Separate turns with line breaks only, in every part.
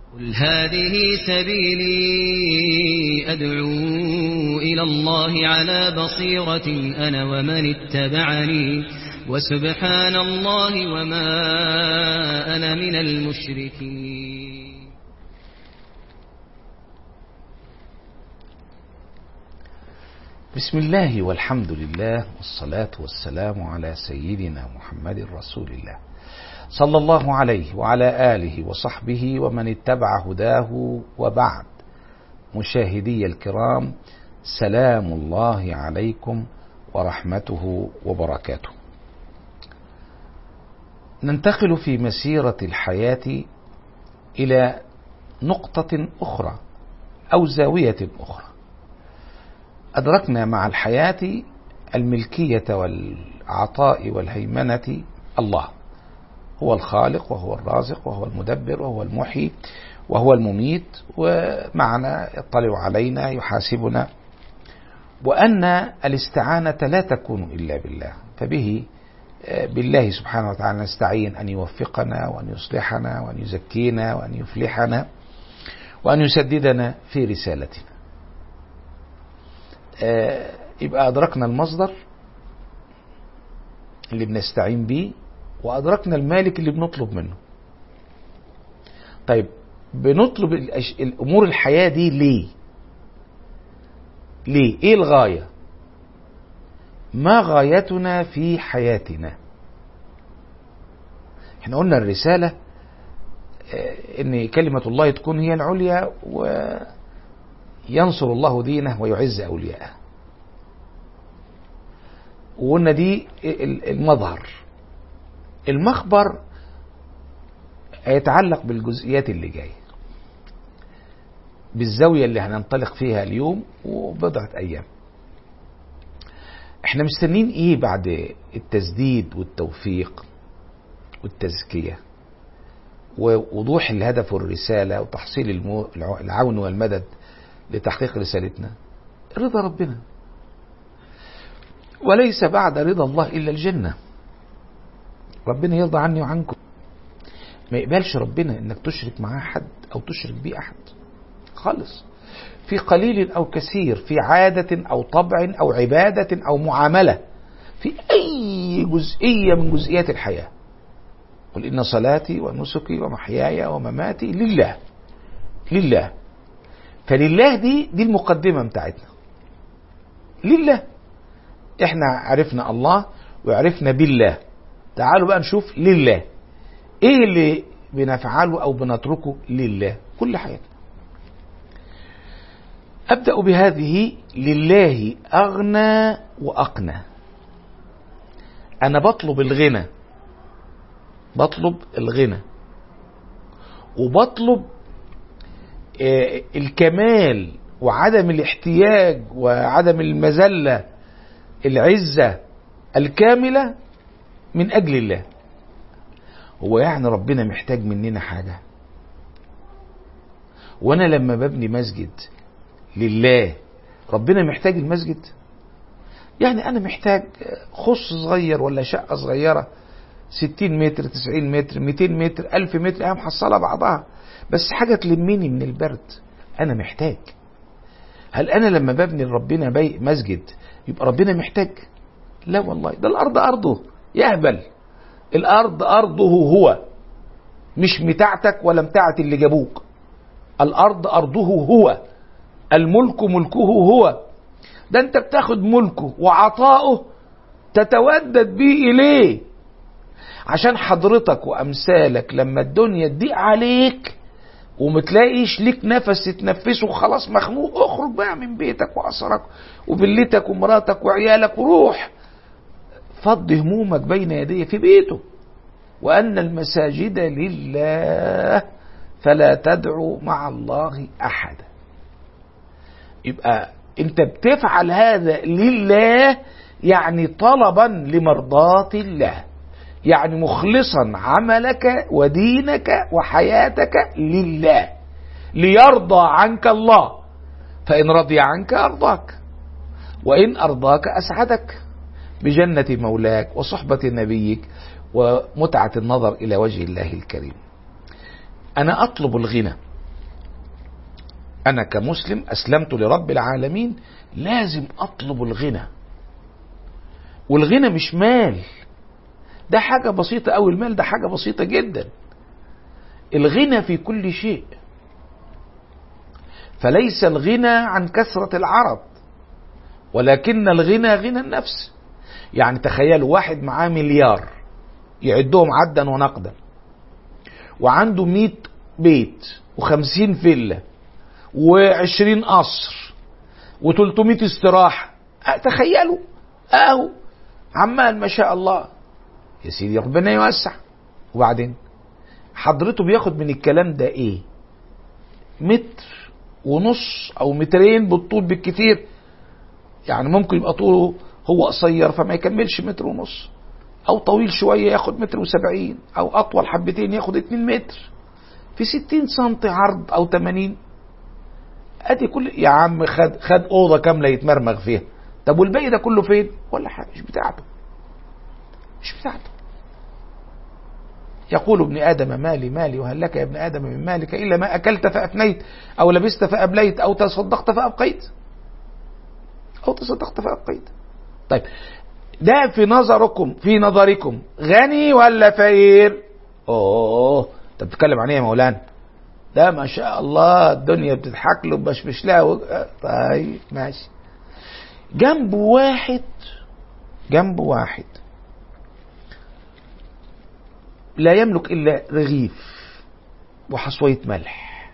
قل هذه سبيلي أدعو إلى الله على بصيرة أنا ومن اتبعني وسبحان الله وما أنا من المشركين
بسم الله والحمد لله والصلاة والسلام على سيدنا محمد رسول الله صلى الله عليه وعلى آله وصحبه ومن اتبع هداه وبعد مشاهدي الكرام سلام الله عليكم ورحمته وبركاته ننتقل في مسيرة الحياة إلى نقطة أخرى أو زاوية أخرى أدركنا مع الحياة الملكية والعطاء والهيمنة الله هو الخالق وهو الرازق وهو المدبر وهو المحيي وهو المميت ومعنا يطلع علينا يحاسبنا وأن الاستعانة لا تكون إلا بالله فبه بالله سبحانه وتعالى نستعين أن يوفقنا وأن يصلحنا وأن يزكينا وأن يفلحنا وأن يسددنا في رسالتنا يبقى أدركنا المصدر اللي بنستعين به وأدركنا المالك اللي بنطلب منه طيب بنطلب الأمور الحياة دي ليه ليه ايه الغاية ما غايتنا في حياتنا احنا قلنا الرسالة ان كلمة الله تكون هي العليا وينصر الله دينه ويعز اولياءه وقلنا دي المظهر المخبر هيتعلق بالجزئيات اللي جايه بالزاويه اللي هننطلق فيها اليوم وبضعه ايام احنا مستنين ايه بعد التسديد والتوفيق والتزكيه ووضوح الهدف والرساله وتحصيل المو... العون والمدد لتحقيق رسالتنا رضا ربنا وليس بعد رضا الله الا الجنه ربنا يرضى عني وعنكم ما يقبلش ربنا انك تشرك معاه حد او تشرك بيه احد خالص في قليل او كثير في عاده او طبع او عباده او معامله في اي جزئيه من جزئيات الحياه قل ان صلاتي ونسكي ومحياي ومماتي لله لله فلله دي دي المقدمه بتاعتنا لله احنا عرفنا الله وعرفنا بالله تعالوا بقى نشوف لله ايه اللي بنفعله او بنتركه لله كل حياتنا ابدا بهذه لله اغنى واقنى انا بطلب الغنى بطلب الغنى وبطلب آه الكمال وعدم الاحتياج وعدم المذله العزه الكامله من اجل الله هو يعني ربنا محتاج مننا حاجه وانا لما ببني مسجد لله ربنا محتاج المسجد يعني انا محتاج خص صغير ولا شقه صغيره 60 متر 90 متر 200 متر 1000 متر هي محصله بعضها بس حاجه تلمني من البرد انا محتاج هل انا لما ببني لربنا بي مسجد يبقى ربنا محتاج لا والله ده الارض ارضه يهبل الارض ارضه هو مش بتاعتك ولا بتاعت اللي جابوك الارض ارضه هو الملك ملكه هو ده انت بتاخد ملكه وعطاؤه تتودد بيه اليه عشان حضرتك وامثالك لما الدنيا تضيق عليك ومتلاقيش ليك نفس تتنفسه وخلاص مخنوق اخرج بقى من بيتك واسرك وبلتك ومراتك وعيالك وروح فض همومك بين يديه في بيته وأن المساجد لله فلا تدعو مع الله أحدا يبقى أنت بتفعل هذا لله يعني طلبا لمرضاة الله يعني مخلصا عملك ودينك وحياتك لله ليرضى عنك الله فإن رضي عنك أرضاك وإن أرضاك أسعدك بجنة مولاك وصحبة نبيك ومتعة النظر إلى وجه الله الكريم أنا أطلب الغنى انا كمسلم اسلمت لرب العالمين لازم اطلب الغنى والغنى مش مال ده حاجة بسيطة أوي المال ده حاجة بسيطة جدا الغنى في كل شيء فليس الغنى عن كثرة العرض ولكن الغنى غنى النفس يعني تخيلوا واحد معاه مليار يعدهم عدا ونقدا وعنده مئة بيت وخمسين فيلا وعشرين قصر وتلتمائة استراحة أه تخيلوا اهو عمال ما شاء الله يا سيدي ربنا يوسع وبعدين حضرته بياخد من الكلام ده ايه متر ونص او مترين بالطول بالكتير يعني ممكن يبقى طوله هو قصير فما يكملش متر ونص او طويل شوية ياخد متر وسبعين او اطول حبتين ياخد اتنين متر في ستين سنتي عرض او تمانين ادي كل يا عم خد خد اوضه كامله يتمرمغ فيها طب والباقي ده كله فين ولا حاجه مش بتاعته مش بتاعته يقول ابن ادم مالي مالي وهل لك يا ابن ادم من مالك الا ما اكلت فافنيت او لبست فابليت او تصدقت فابقيت او تصدقت فابقيت طيب ده في نظركم في نظركم غني ولا فقير اوه انت بتتكلم عن ايه يا مولانا ده ما شاء الله الدنيا بتضحك له بشبش لها و... طيب ماشي جنبه واحد جنبه واحد لا يملك الا رغيف وحصوية ملح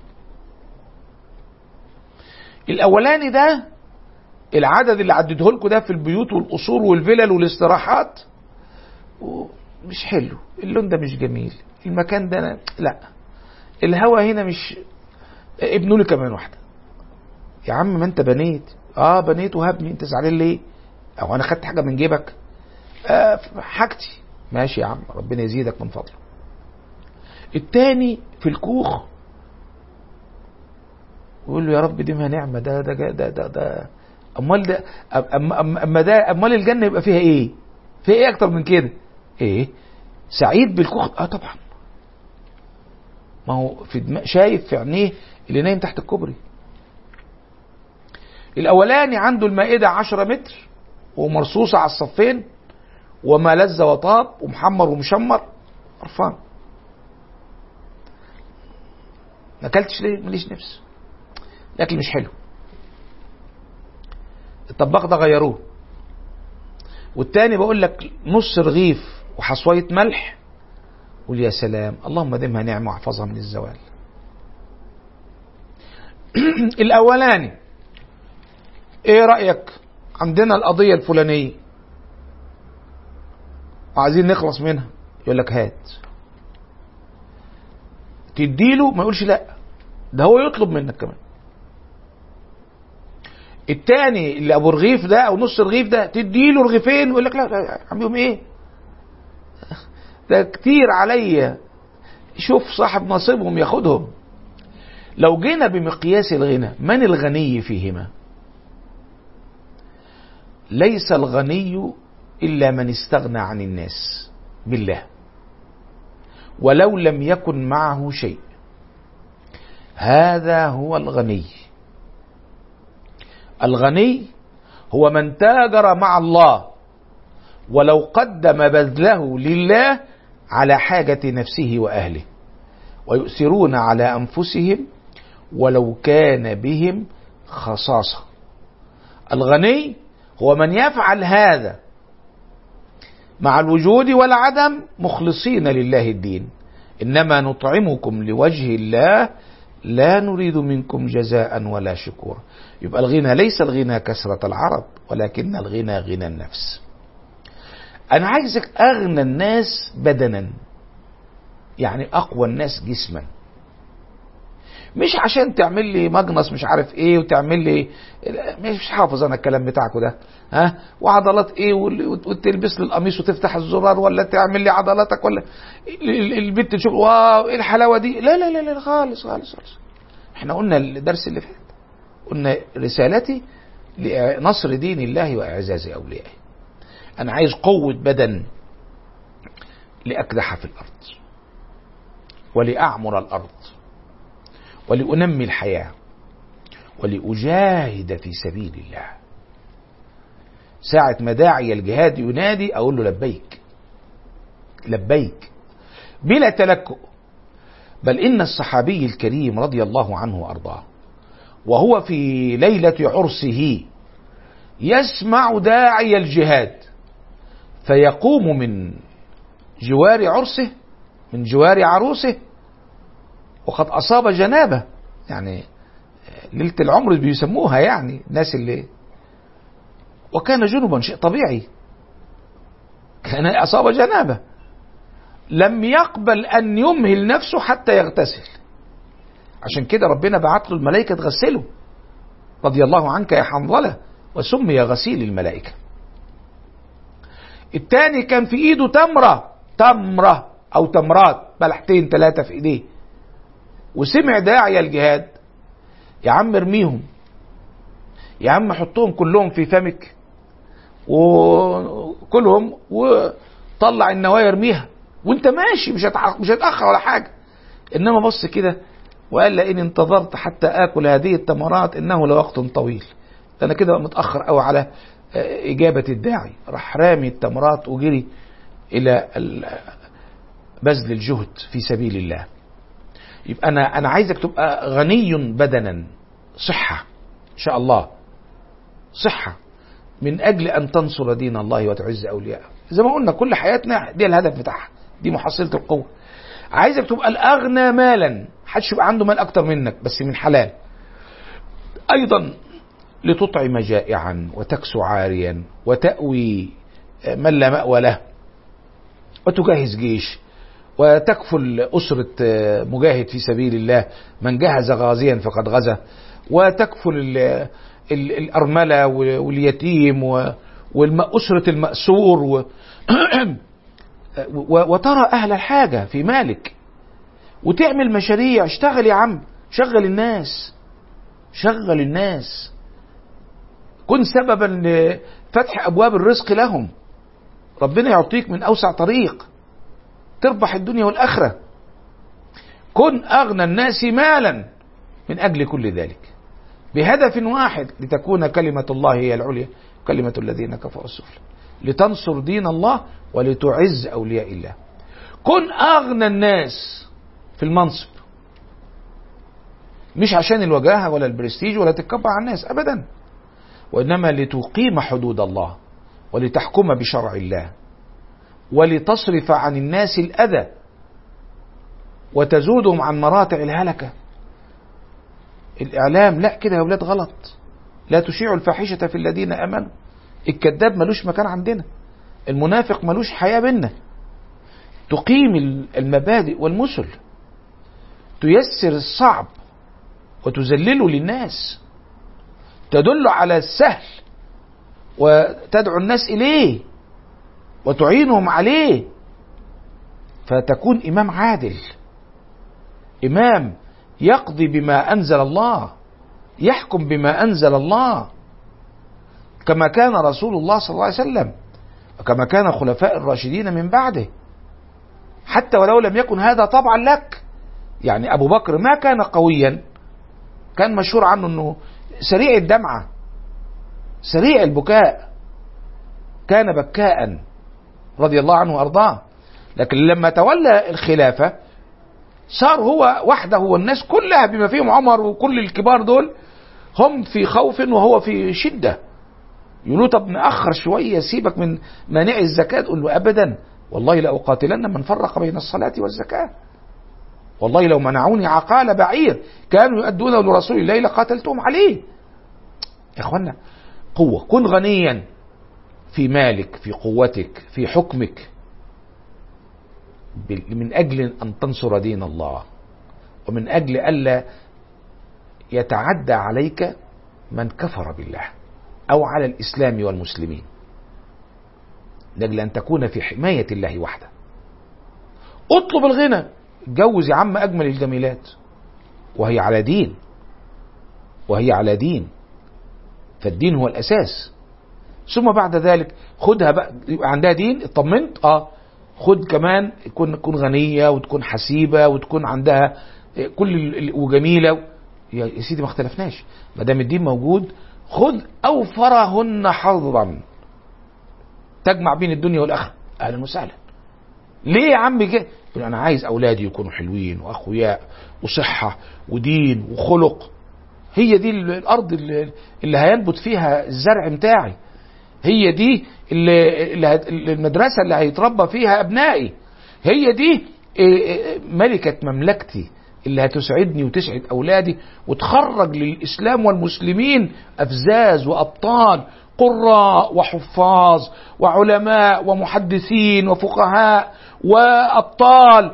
الاولاني ده العدد اللي عدده لكم ده في البيوت والقصور والفلل والاستراحات مش حلو اللون ده مش جميل المكان ده أنا... لا الهوا هنا مش ابنوا لي كمان واحده يا عم ما انت بنيت اه بنيت وهبني انت زعلان ليه او انا خدت حاجه من جيبك آه حاجتي ماشي يا عم ربنا يزيدك من فضله التاني في الكوخ ويقول له يا رب دي ما نعمه ده ده ده ده, ده امال ده اما اما ده امال الجنه يبقى فيها ايه فيها ايه اكتر من كده ايه سعيد بالكوخ اه طبعا ما هو في دماغ شايف في عينيه اللي نايم تحت الكوبري الاولاني عنده المائده 10 متر ومرصوصه على الصفين وما لذ وطاب ومحمر ومشمر قرفان ما اكلتش ليه ماليش نفس الاكل مش حلو الطباخ ده غيروه والتاني بقول لك نص رغيف وحصويه ملح قول يا سلام اللهم دمها نعمه واحفظها من الزوال الاولاني ايه رايك عندنا القضيه الفلانيه وعايزين نخلص منها يقول لك هات تديله ما يقولش لا ده هو يطلب منك كمان التاني اللي ابو رغيف ده او نص رغيف ده تديله رغيفين ويقول لك لا لا عم ايه ده كتير عليا شوف صاحب نصيبهم ياخدهم لو جينا بمقياس الغنى من الغني فيهما ليس الغني الا من استغنى عن الناس بالله ولو لم يكن معه شيء هذا هو الغني الغني هو من تاجر مع الله ولو قدم بذله لله على حاجة نفسه وأهله ويؤثرون على أنفسهم ولو كان بهم خصاصة الغني هو من يفعل هذا مع الوجود والعدم مخلصين لله الدين إنما نطعمكم لوجه الله لا نريد منكم جزاء ولا شكورا يبقى الغنى ليس الغنى كثرة العرب ولكن الغنى غنى النفس أنا عايزك أغنى الناس بدنا يعني أقوى الناس جسما مش عشان تعمل لي مجنص مش عارف ايه وتعمل لي مش حافظ انا الكلام بتاعكم ده ها وعضلات ايه وتلبس لي القميص وتفتح الزرار ولا تعمل لي عضلاتك ولا البنت تشوف واو ايه الحلاوه دي لا لا لا لا خالص خالص خالص احنا قلنا الدرس اللي فات قلنا رسالتي لنصر دين الله واعزاز اوليائه انا عايز قوه بدن لاكدح في الارض ولاعمر الارض ولأنمي الحياة ولأجاهد في سبيل الله ساعة ما داعي الجهاد ينادي أقول له لبيك لبيك بلا تلكؤ بل إن الصحابي الكريم رضي الله عنه وأرضاه وهو في ليلة عرسه يسمع داعي الجهاد فيقوم من جوار عرسه من جوار عروسه وقد أصاب جنابة يعني ليلة العمر بيسموها يعني الناس اللي وكان جنبا شيء طبيعي كان أصاب جنابة لم يقبل أن يمهل نفسه حتى يغتسل عشان كده ربنا بعت له الملائكة تغسله رضي الله عنك يا حنظلة وسمي غسيل الملائكة التاني كان في ايده تمرة تمرة او تمرات بلحتين ثلاثة في ايديه وسمع داعي الجهاد يا عم ارميهم يا عم حطهم كلهم في فمك وكلهم وطلع النوايا ارميها وانت ماشي مش مش هتاخر ولا حاجه انما بص كده وقال لئن انتظرت حتى اكل هذه التمرات انه لوقت طويل ده انا كده متاخر قوي على اجابه الداعي راح رامي التمرات وجري الى بذل الجهد في سبيل الله يبقى انا انا عايزك تبقى غني بدنا صحه ان شاء الله صحه من اجل ان تنصر دين الله وتعز اولياءه زي ما قلنا كل حياتنا دي الهدف بتاعها دي محصله القوه عايزك تبقى الاغنى مالا محدش يبقى عنده مال اكتر منك بس من حلال ايضا لتطعم جائعا وتكسو عاريا وتأوي من لا مأوى له وتجهز جيش وتكفل أسرة مجاهد في سبيل الله من جهز غازيا فقد غزا وتكفل الأرملة واليتيم وأسرة المأسور وترى أهل الحاجة في مالك وتعمل مشاريع اشتغل يا عم شغل الناس شغل الناس كن سببا لفتح ابواب الرزق لهم ربنا يعطيك من اوسع طريق تربح الدنيا والاخره كن اغنى الناس مالا من اجل كل ذلك بهدف واحد لتكون كلمه الله هي العليا كلمه الذين كفروا السفلى لتنصر دين الله ولتعز اولياء الله كن اغنى الناس في المنصب مش عشان الوجاهه ولا البرستيج ولا تتكبر على الناس ابدا وانما لتقيم حدود الله ولتحكم بشرع الله ولتصرف عن الناس الاذى وتزودهم عن مراتع الهلكه الاعلام لا كده يا ولاد غلط لا تشيعوا الفاحشه في الذين امنوا الكذاب ملوش مكان عندنا المنافق ملوش حياه بينا تقيم المبادئ والمثل تيسر الصعب وتذلله للناس تدل على السهل وتدعو الناس اليه وتعينهم عليه فتكون امام عادل امام يقضي بما انزل الله يحكم بما انزل الله كما كان رسول الله صلى الله عليه وسلم وكما كان خلفاء الراشدين من بعده حتى ولو لم يكن هذا طبعا لك يعني ابو بكر ما كان قويا كان مشهور عنه انه سريع الدمعة سريع البكاء كان بكاء رضي الله عنه وارضاه لكن لما تولى الخلافة صار هو وحده والناس كلها بما فيهم عمر وكل الكبار دول هم في خوف وهو في شدة يقولوا طب نأخر شوية سيبك من مانع الزكاة تقول له أبدا والله لأقاتلن من فرق بين الصلاة والزكاة والله لو منعوني عقال بعير كانوا يؤدونه لرسول الله لقاتلتهم عليه يا اخوانا قوة كن غنيا في مالك في قوتك في حكمك من أجل أن تنصر دين الله ومن أجل ألا يتعدى عليك من كفر بالله أو على الإسلام والمسلمين لأجل أن تكون في حماية الله وحده اطلب الغنى اتجوز يا عم أجمل الجميلات وهي على دين وهي على دين فالدين هو الأساس ثم بعد ذلك خدها بقى يبقى عندها دين اطمنت اه خد كمان تكون تكون غنيه وتكون حسيبه وتكون عندها كل وجميله يا سيدي ما اختلفناش ما دام الدين موجود خذ اوفرهن حظا تجمع بين الدنيا والاخره اهلا وسهلا ليه يا عم كده يقول انا عايز اولادي يكونوا حلوين واخوياء وصحه ودين وخلق هي دي الارض اللي, اللي هينبت فيها الزرع بتاعي هي دي اللي اللي هت- المدرسه اللي هيتربى فيها ابنائي هي دي إيه، ملكه مملكتي اللي هتسعدني وتسعد اولادي وتخرج للاسلام والمسلمين افزاز وابطال قراء وحفاظ وعلماء ومحدثين وفقهاء وابطال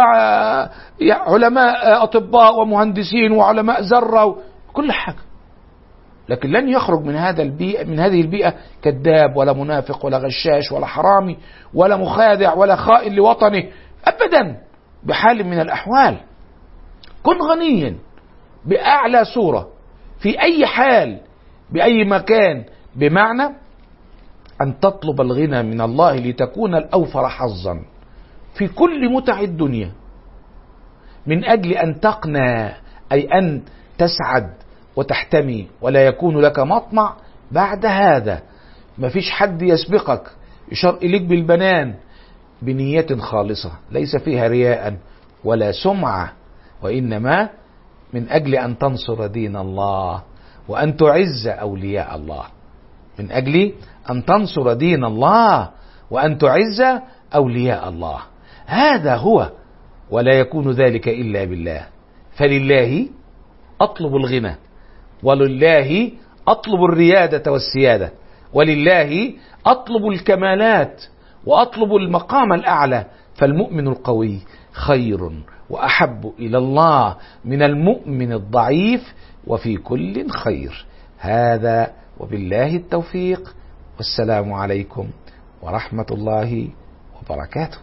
وعلماء اطباء ومهندسين وعلماء ذره كل حاجه لكن لن يخرج من هذا البيئة من هذه البيئة كذاب ولا منافق ولا غشاش ولا حرامي ولا مخادع ولا خائن لوطنه أبدا بحال من الأحوال كن غنيا بأعلى صورة في أي حال بأي مكان بمعنى أن تطلب الغنى من الله لتكون الأوفر حظا في كل متع الدنيا من أجل أن تقنى أي أن تسعد وتحتمي ولا يكون لك مطمع بعد هذا مفيش حد يسبقك يشار إليك بالبنان بنية خالصة ليس فيها رياء ولا سمعة وإنما من أجل أن تنصر دين الله وأن تعز أولياء الله من أجل أن تنصر دين الله وأن تعز أولياء الله هذا هو ولا يكون ذلك إلا بالله فلله أطلب الغنى ولله أطلب الريادة والسيادة ولله أطلب الكمالات وأطلب المقام الأعلى فالمؤمن القوي خير وأحب إلى الله من المؤمن الضعيف وفي كل خير هذا وبالله التوفيق والسلام عليكم ورحمة الله وبركاته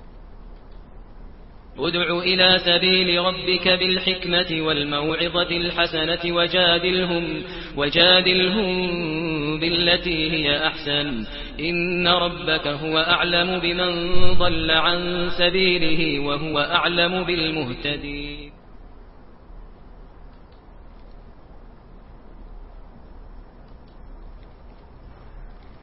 ادع إلى سبيل ربك بالحكمة والموعظة الحسنة وجادلهم وجادلهم بالتي هي أحسن إن ربك هو أعلم بمن ضل عن سبيله وهو أعلم بالمهتدين